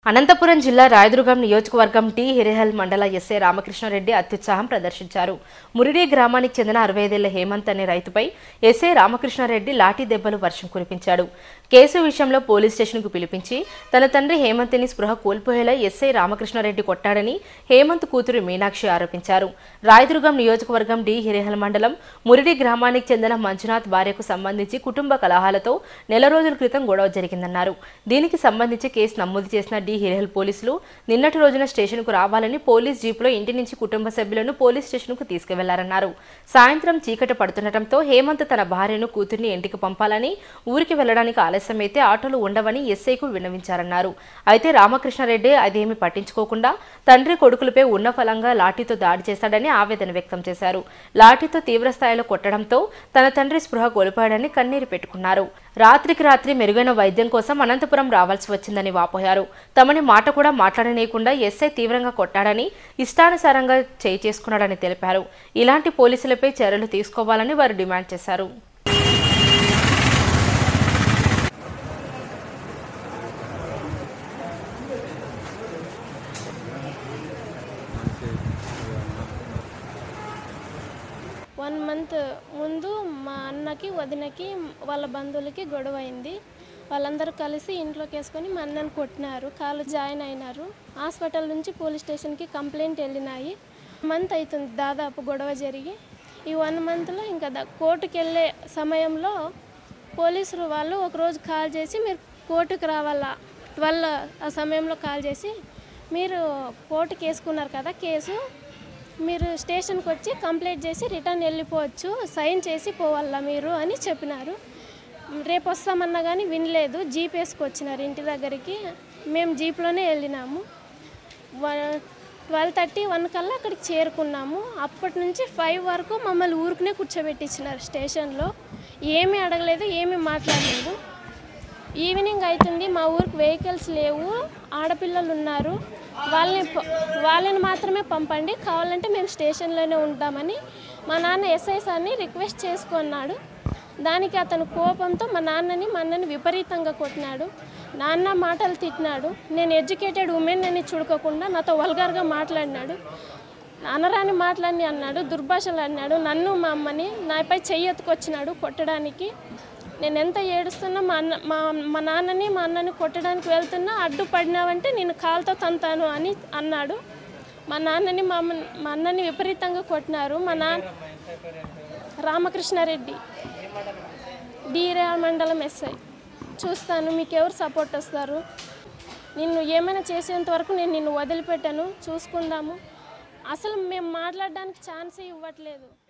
అనంతపురం జిల్లా రాయదుర్గం నియోజకవర్గం టి హిరేహల్ మండల ఎస్ఏ రామకృష్ణారెడ్డి అత్యుత్సాహం ప్రదర్శించారు మురిడి గ్రామానికి చెందిన అరవై ఐదేళ్ల హేమంత్ అనే రైతుపై ఎస్ఏ రామకృష్ణారెడ్డి లాఠీ దెబ్బలు వర్షం కురిపించాడు కేసు విషయంలో పోలీస్ స్టేషన్కు పిలిపించి తన తండ్రి హేమంత్ని స్పృహ కోల్పోయేలా ఎస్ఐ రామకృష్ణారెడ్డి కొట్టాడని హేమంత్ కూతురు మీనాక్షి ఆరోపించారు రాయదుర్గం నియోజకవర్గం డి హిరేహల్ మండలం మురిడి గ్రామానికి చెందిన మంజునాథ్ భార్యకు సంబంధించి కుటుంబ కలహాలతో నెల రోజుల క్రితం గొడవ జరిగిందన్నారు దీనికి సంబంధించి కేసు నమోదు చేసిన డి హిరేహల్ పోలీసులు నిన్నటి రోజున స్టేషన్కు రావాలని పోలీస్ జీపులో ఇంటి నుంచి కుటుంబ సభ్యులను పోలీస్ స్టేషన్కు తీసుకువెళ్లారన్నారు సాయంత్రం చీకటి పడుతుండటంతో హేమంత్ తన భార్యను కూతుర్ని ఇంటికి పంపాలని ఊరికి వెళ్లడానికి ఆలస్యమైతే ఆటోలు ఉండవని ఎస్ఐకు విన్నవించారన్నారు అయితే రామకృష్ణారెడ్డి అదేమీ పట్టించుకోకుండా తండ్రి కొడుకులపై ఉన్న ఫలంగా లాఠీతో దాడి చేశాడని ఆవేదన వ్యక్తం చేశారు లాఠీతో తీవ్రస్థాయిలో కొట్టడంతో తన తండ్రి స్పృహ కోల్పోయాడని కన్నీరు పెట్టుకున్నారు రాత్రికి రాత్రి మెరుగైన వైద్యం కోసం అనంతపురం రావాల్సి వచ్చిందని వాపోయారు తమని మాట కూడా మాట్లాడనీయకుండా ఎస్ఐ తీవ్రంగా కొట్టాడని ఇష్టానుసారంగా చేయి చేసుకున్నాడని తెలిపారు ఇలాంటి పోలీసులపై చర్యలు తీసుకోవాలని వారు డిమాండ్ చేశారు వన్ మంత్ ముందు మా అన్నకి వదినకి వాళ్ళ బంధువులకి గొడవ అయింది వాళ్ళందరూ కలిసి ఇంట్లోకి వేసుకొని మా అన్నని కొట్టినారు కాలు జాయిన్ అయినారు హాస్పిటల్ నుంచి పోలీస్ స్టేషన్కి కంప్లైంట్ వెళ్ళినాయి మంత్ అవుతుంది దాదాపు గొడవ జరిగి ఈ వన్ మంత్లో ఇంకా ద- కోర్టుకి వెళ్ళే సమయంలో పోలీసులు వాళ్ళు ఒకరోజు కాల్ చేసి మీరు కోర్టుకు రావాలా ట్వెల్వ్ ఆ సమయంలో కాల్ చేసి మీరు కోర్టుకి వేసుకున్నారు కదా కేసు మీరు స్టేషన్కి వచ్చి కంప్లైంట్ చేసి రిటర్న్ వెళ్ళిపోవచ్చు సైన్ చేసి పోవాలా మీరు అని చెప్పినారు రేపు వస్తామన్నా కానీ వినలేదు జీప్ వేసుకొచ్చినారు ఇంటి దగ్గరికి మేము జీప్లోనే వెళ్ళినాము ట్వెల్వ్ థర్టీ వన్ కల్లా అక్కడికి చేరుకున్నాము అప్పటి నుంచి ఫైవ్ వరకు మమ్మల్ని ఊరికనే కూర్చోబెట్టించినారు స్టేషన్లో ఏమీ అడగలేదు ఏమీ మాట్లాడలేదు ఈవినింగ్ అవుతుంది మా ఊరికి వెహికల్స్ లేవు ఆడపిల్లలు ఉన్నారు వాళ్ళని ప- వాళ్ళని మాత్రమే పంపండి కావాలంటే మేము స్టేషన్లోనే ఉంటామని మా నాన్న ఎస్ఐ సార్ని రిక్వెస్ట్ చేసుకున్నాడు దానికి అతను కోపంతో మా నాన్నని మా అన్నని విపరీతంగా కొట్టినాడు నాన్న మాటలు తిట్టినాడు నేను ఎడ్యుకేటెడ్ ఉమెన్ అని చూడకోకుండా నాతో వల్గర్గా మాట్లాడినాడు అనరాని మాటలన్నీ అన్నాడు దుర్భాషలు అన్నాడు నన్ను మా అమ్మని నాపై చెయ్యి ఎత్తుకొచ్చినాడు కొట్టడానికి నేను ఎంత ఏడుస్తున్నా మా అన్న మా మా నాన్నని మా అన్నని కొట్టడానికి వెళ్తున్నా అడ్డుపడినావంటే నేను కాలుతో తంతాను అని అన్నాడు మా నాన్నని మా అమ్మ మా అన్నని విపరీతంగా కొట్టినారు మా నాన్న రామకృష్ణారెడ్డి డీరా మండలం ఎస్ఐ చూస్తాను మీకు ఎవరు సపోర్ట్ వస్తారు నిన్ను ఏమైనా చేసేంత వరకు నేను నిన్ను వదిలిపెట్టాను చూసుకుందాము అసలు మేము మాట్లాడడానికి ఛాన్సే ఇవ్వట్లేదు